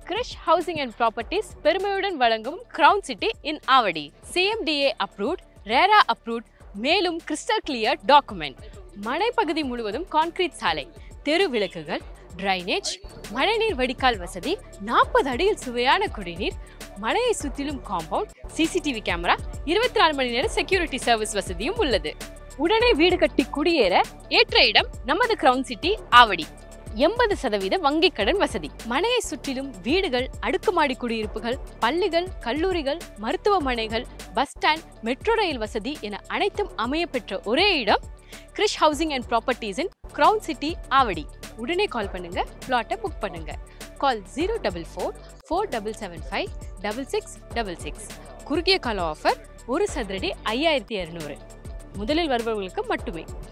Girish housing and properties பெருமையுடன் வழங்கும் crown city in Avadi CMDA approved RERA approved மேலும் crystal clear document மனைப்பகுதி முழுவதும் கான்கிரீட் சாலை தெரு விளக்குகள் டிரைனேஜ் மழைநீர் வடிகால் வசதி நாற்பது அடியில் சுவையான குடிநீர் மலையை சுற்றிலும் காம்பவுண்ட் சிசிடிவி கேமரா இருபத்தி நாலு மணி நேர செக்யூரிட்டி சர்வீஸ் வசதியும் உள்ளது உடனே வீடு கட்டி குடியேற ஏற்ற இடம் நமது கிரவுன் சிட்டி ஆவடி எண்பது சதவீத வங்கிக் கடன் வசதி மனையை சுற்றிலும் வீடுகள் அடுக்குமாடி குடியிருப்புகள் பள்ளிகள் கல்லூரிகள் மருத்துவமனைகள் பஸ் ஸ்டாண்ட் மெட்ரோ ரயில் வசதி என அனைத்தும் அமைய பெற்ற ஒரே இடம் கிரிஷ் ஹவுசிங் அண்ட் ப்ராப்பர்ட்டிஸின் கிரவுன் சிட்டி ஆவடி உடனே கால் பண்ணுங்க பிளாட்டை புக் பண்ணுங்க call zero double four four double seven five double six double six குறுகிய கால ஆஃபர் ஒரு சதுரடி ஐயாயிரத்தி இரநூறு முதலில் வருபவர்களுக்கு மட்டுமே